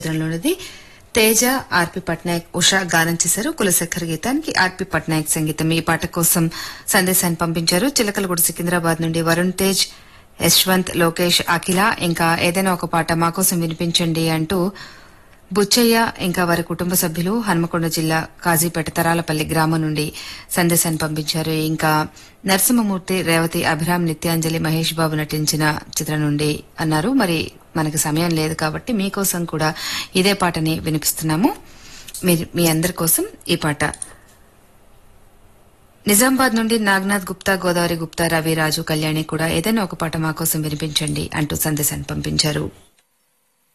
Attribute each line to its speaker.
Speaker 1: చిత్రంలోనిది తేజ ఆర్పి పట్నాయక్ ఉషా గానం చేశారు కులశేఖర్ గీతానికి ఆర్పి పట్నాయక్ సంగీతం ఈ పాట కోసం సందేశాన్ని పంపించారు చిలకలగూడ సికింద్రాబాద్ నుండి వరుణ్ తేజ్ యశ్వంత్ లోకేష్ అఖిల ఇంకా ఏదైనా ఒక పాట మా కోసం వినిపించండి అంటూ బుచ్చయ్య ఇంకా వారి కుటుంబ సభ్యులు హన్మకొండ జిల్లా కాజీపేట తరాలపల్లి గ్రామం నుండి సందేశాన్ని పంపించారు ఇంకా నరసింహమూర్తి రేవతి అభిరామ్ నిత్యాంజలి మహేష్ బాబు నటించిన చిత్రం నుండి అన్నారు మరి మనకి సమయం లేదు కాబట్టి మీకోసం కూడా ఇదే పాటని వినిపిస్తున్నాము మీరు మీ అందరి కోసం ఈ పాట నిజామాబాద్ నుండి నాగనాథ్ గుప్తా గోదావరి గుప్తా రవి రాజు కళ్యాణి కూడా ఏదైనా ఒక పాట మా కోసం వినిపించండి అంటూ సందేశాన్ని పంపించారు